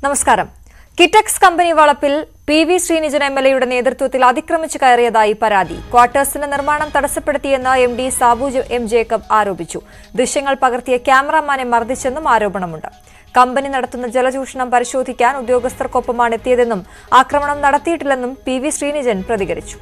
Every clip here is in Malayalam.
നമസ്കാരം കിറ്റക്സ് കമ്പനി വളപ്പിൽ P V Sreenijan M L എയുടെ നേതൃത്വത്തിൽ അതിക്രമിച്ചു കയറിയതായി പരാതി ക്വാർട്ടേഴ്സിന്റെ നിർമ്മാണം തടസ്സപ്പെടുത്തിയെന്ന് M D Sabu J- M Jacob ആരോപിച്ചു ദൃശ്യങ്ങൾ പകർത്തിയ ക്യാമറാമാനെ മർദ്ദിച്ചെന്നും ആരോപണമുണ്ട് കമ്പനി നടത്തുന്ന ജലചൂഷണം പരിശോധിക്കാൻ ഉദ്യോഗസ്ഥർക്കൊപ്പമാണ് എത്തിയതെന്നും ആക്രമണം നടത്തിയിട്ടില്ലെന്നും പി വി ശ്രീനിജൻ പ്രതികരിച്ചു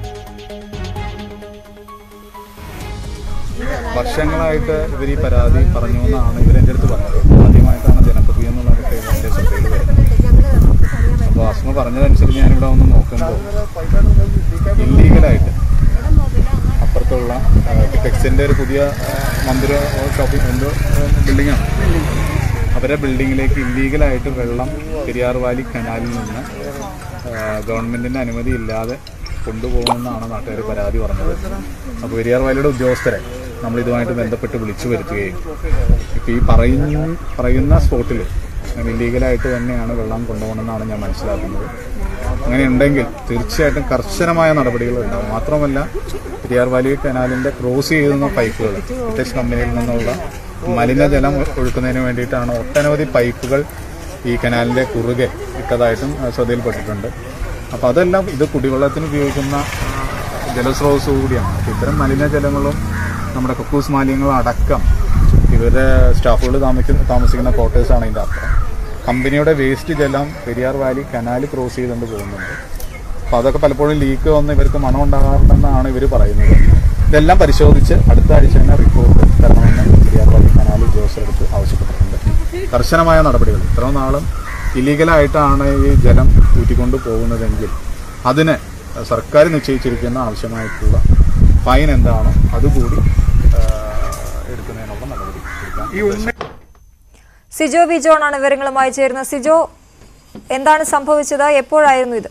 വർഷങ്ങളായിട്ട് ഇവർ ഈ പരാതി പറഞ്ഞു എന്നാണ് ഇവരെൻ്റെ അടുത്ത് പറഞ്ഞത് ആദ്യമായിട്ടാണ് ജനപ്രതി എന്നുള്ള എൻ്റെ ശ്രദ്ധയിൽ വരുന്നത് അപ്പോൾ അസ്മ പറഞ്ഞതനുസരിച്ച് ഞാനിവിടെ വന്ന് നോക്കുമ്പോൾ ഇല്ലീഗലായിട്ട് അപ്പുറത്തുള്ള ടെക്സിൻ്റെ ഒരു പുതിയ ആ, മന്ദിര ഷോപ്പിംഗ് എന്തോ ബിൽഡിങ്ങാണ് അവരെ ബിൽഡിങ്ങിലേക്ക് ഇല്ലീഗലായിട്ട് വെള്ളം പെരിയാർ വാലി കനാലിൽ നിന്ന് ഗവൺമെൻറ്റിൻ്റെ അനുമതി ഇല്ലാതെ കൊണ്ടുപോകുമെന്നാണ് നാട്ടുകാർ പരാതി പറഞ്ഞത് അപ്പോൾ പെരിയാർ വാലിയുടെ ഉദ്യോഗസ്ഥരെ നമ്മൾ ഇതുമായിട്ട് ബന്ധപ്പെട്ട് വിളിച്ചു വരുത്തുകയും ഇപ്പോൾ ഈ പറയുന്ന പറയുന്ന സ്പോട്ടിൽ ഇല്ലീഗലായിട്ട് തന്നെയാണ് വെള്ളം കൊണ്ടുപോകണമെന്നാണ് ഞാൻ മനസ്സിലാക്കുന്നത് അങ്ങനെ ഉണ്ടെങ്കിൽ തീർച്ചയായിട്ടും കർശനമായ നടപടികൾ ഉണ്ടാകും മാത്രമല്ല പെരിയാർ വാലി കനാലിൻ്റെ ക്രോസ് ചെയ്യുന്ന പൈപ്പുകൾ ബ്രിട്ടീഷ് കമ്പനിയിൽ നിന്നുള്ള മലിനജലം ഒഴുക്കുന്നതിന് വേണ്ടിയിട്ടാണ് ഒട്ടനവധി പൈപ്പുകൾ ഈ കനാലിൻ്റെ കുറുകെ ഇട്ടതായിട്ടും ആ, ശ്രദ്ധയിൽപ്പെട്ടിട്ടുണ്ട് അപ്പോൾ അതെല്ലാം ഇത് കുടിവെള്ളത്തിന് ഉപയോഗിക്കുന്ന ജലസ്രോതസ് കൂടിയാണ് അപ്പോൾ ഇത്തരം മലിനജലങ്ങളും നമ്മുടെ കക്കൂസ് മാലിന്യങ്ങളും അടക്കം ഇവരുടെ സ്റ്റാഫുകൾ താമസിക്കുന്ന താമസിക്കുന്ന ക്വാർട്ടേഴ്സാണ് ഇതിൻ്റെ അർത്ഥം കമ്പനിയുടെ വേസ്റ്റ് ജലം പെരിയാർ വാലി കനാൽ ക്രോസ് ചെയ്തുകൊണ്ട് പോകുന്നുണ്ട് അപ്പോൾ അതൊക്കെ പലപ്പോഴും ലീക്ക് വന്ന് ഇവർക്ക് മണം ഉണ്ടാകാറുണ്ടെന്നാണ് ഇവർ പറയുന്നത് ഇതെല്ലാം പരിശോധിച്ച് അടുത്ത ആഴ്ച തന്നെ റിപ്പോർട്ട് തരണമെന്ന് പെരിയാർ വാലി കനാൽ ഉദ്യോഗസ്ഥരെടുത്ത് ആവശ്യപ്പെട്ടിട്ടുണ്ട് കർശനമായ നടപടികൾ ഇത്രയും നാളും ഇല്ലീഗലായിട്ടാണ് ഈ ജലം ഊറ്റിക്കൊണ്ട് പോകുന്നതെങ്കിൽ അതിന് സർക്കാർ നിശ്ചയിച്ചിരിക്കുന്ന ആവശ്യമായിട്ടുള്ള ഫൈൻ എന്താണോ അതുകൂടി ആ, എടുക്കുന്നതിനുള്ള നടപടി എടുക്കാം സിജോ വി ജോൺ ആണ് വിവരങ്ങളുമായി ചേരുന്നത് സിജോ എന്താണ് സംഭവിച്ചത് എപ്പോഴായിരുന്നു ഇത്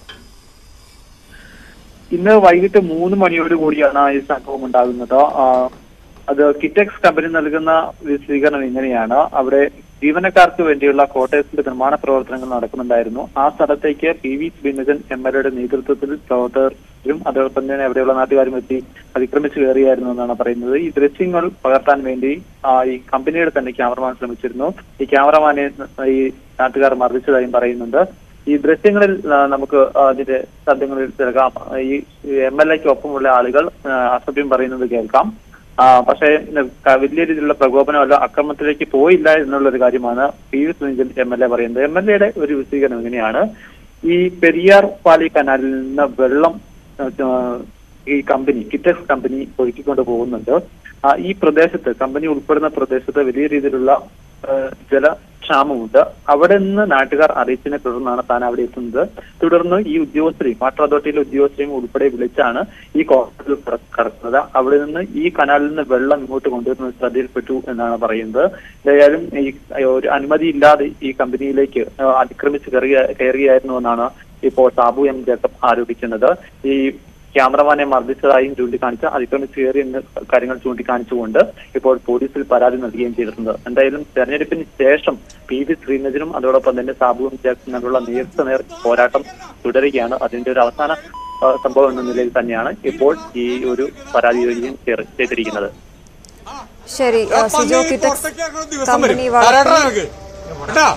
ഇന്ന് വൈകിട്ട് മൂന്ന് മണിയോട് കൂടിയാണ് ഈ സംഭവം ഉണ്ടാകുന്നത് ആ, അത് കിറ്റക്സ് കമ്പനി നൽകുന്ന വിശദീകരണം ഇങ്ങനെയാണ് അവിടെ ജീവനക്കാർക്ക് വേണ്ടിയുള്ള ക്വാർട്ടേഴ്സിന്റെ നിർമ്മാണ പ്രവർത്തനങ്ങൾ നടക്കുന്നുണ്ടായിരുന്നു ആ സ്ഥലത്തേക്ക് P V Binajan M L എയുടെ നേതൃത്വത്തിൽ പ്രവർത്തകരും അതോടൊപ്പം തന്നെ അവിടെയുള്ള നാട്ടുകാരും എത്തി അതിക്രമിച്ചു കയറിയായിരുന്നു എന്നാണ് പറയുന്നത് ഈ ദൃശ്യങ്ങൾ പകർത്താൻ വേണ്ടി ആ, ഈ കമ്പനിയുടെ തന്നെ ക്യാമറമാൻ ശ്രമിച്ചിരുന്നു ഈ ക്യാമറമാനെ ഈ നാട്ടുകാർ മർദ്ദിച്ചതായും പറയുന്നുണ്ട് ഈ ദൃശ്യങ്ങളിൽ ആ, നമുക്ക് അതിന്റെ ശബ്ദങ്ങളിൽ കേൾക്കാം ഈ എം എൽ എക്ക് ഒപ്പമുള്ള ആളുകൾ ആ, അസഭ്യം പറയുന്നത് കേൾക്കാം ആ, പക്ഷേ ക- വലിയ രീതിയിലുള്ള പ്രകോപനമല്ല അക്രമത്തിലേക്ക് പോയില്ല എന്നുള്ള ഒരു കാര്യമാണ് P V Sunil M L A പറയുന്നത് എം എൽ എയുടെ ഒരു വിശദീകരണം ഇങ്ങനെയാണ് ഈ പെരിയാർ പാലി കനാലിൽ നിന്ന് വെള്ളം ആ, ഈ കമ്പനി കിറ്റക്സ് കമ്പനി ഒഴുക്കിക്കൊണ്ട് പോകുന്നുണ്ട് ആ, ഈ പ്രദേശത്ത് കമ്പനി ഉൾപ്പെടുന്ന പ്രദേശത്ത് വലിയ രീതിയിലുള്ള ആ, ജലക്ഷാമമുണ്ട് അവിടെ നിന്ന് നാട്ടുകാർ അറിയിച്ചതിനെ തുടർന്നാണ് താൻ അവിടെ എത്തുന്നത് തുടർന്ന് ഈ ഉദ്യോഗസ്ഥരെയും വാട്ടർ അതോറിറ്റിയിലെ ഉദ്യോഗസ്ഥരെയും ഉൾപ്പെടെ വിളിച്ചാണ് ഈ കോളത്തിൽ കടക്കുന്നത് അവിടെ നിന്ന് ഈ കനാലിൽ നിന്ന് വെള്ളം ഇങ്ങോട്ട് കൊണ്ടുവരുന്നത് ശ്രദ്ധയിൽപ്പെട്ടു എന്നാണ് പറയുന്നത് എന്തായാലും ഈ ഒരു അനുമതി ഇല്ലാതെ ഈ കമ്പനിയിലേക്ക് ആ, അതിക്രമിച്ച് കയറിയ കയറിയായിരുന്നു എന്നാണ് ഇപ്പോൾ സാബു എം ജേക്കബ് ആരോപിക്കുന്നത് ഈ ക്യാമറമാനെ മർദ്ദിച്ചതായും ചൂണ്ടിക്കാണിച്ച് അതിക്രമിച്ച് കയറി എന്ന കാര്യങ്ങൾ ചൂണ്ടിക്കാണിച്ചുകൊണ്ട് ഇപ്പോൾ പോലീസിൽ പരാതി നൽകുകയും ചെയ്തിട്ടുണ്ട് എന്തായാലും തെരഞ്ഞെടുപ്പിന് ശേഷം പി വി ശ്രീനജനും അതോടൊപ്പം തന്നെ സാബുവും ജേക്കബും തമ്മിലുള്ള നേർക്ക് നേർ പോരാട്ടം തുടരുകയാണ് അതിന്റെ ഒരു അവസാന ആ, സംഭവം എന്ന നിലയിൽ തന്നെയാണ് ഇപ്പോൾ ഈ ഒരു പരാതി നൽകുകയും ചെയ്ത- ചെയ്തിരിക്കുന്നത് ശരി ആ, സിജോ കിറ്റക്സ് കമ്പനി വളപ്പിൽ ആരാടാ നിനക്ക്? എടാ.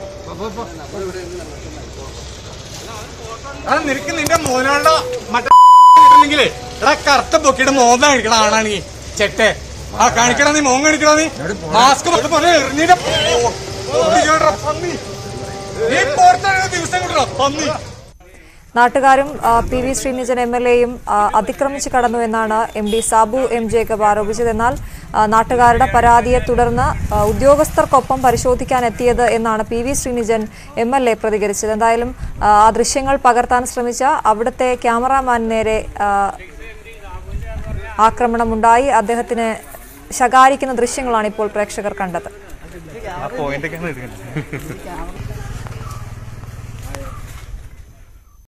എടാ, നിനക്ക് നിന്റെ മോനോണ്ട മറ്റേ കിട്ടണെങ്കിലേ എടാ കറുത്ത പൊക്കിയുടെ മോന്ത കാണിക്കണ ആണാണ് നീ ചെട്ടെ ആ കാണിക്കണ നീ മോൻ കാണിക്കണ നീ മാസ്ക് പോലെ എറിഞ്ഞിട്ട് പന്നി നീ പുറത്തിറങ്ങുന്ന ദിവസം കിട്ടണം പന്നി നാട്ടുകാരും ആ, P V Sreenijan M L എയും അതിക്രമിച്ചു കടന്നു എന്നാണ് M D Sabu M Jacob ആരോപിച്ചത് എന്നാൽ ആ, നാട്ടുകാരുടെ പരാതിയെ തുടർന്ന് ആ, ഉദ്യോഗസ്ഥർക്കൊപ്പം പരിശോധിക്കാൻ എത്തിയത് എന്നാണ് P V Sreenijan M L A പ്രതികരിച്ചത് എന്തായാലും ആ, ആ ദൃശ്യങ്ങൾ പകർത്താൻ ശ്രമിച്ച അവിടുത്തെ ക്യാമറാമാൻ നേരെ ആ, ആക്രമണമുണ്ടായി അദ്ദേഹത്തിന് ശകാരിക്കുന്ന ദൃശ്യങ്ങളാണ് ഇപ്പോൾ പ്രേക്ഷകർ കണ്ടത് ആ പോയിന്റൊക്കെയാണ് എടുക്കുന്നത്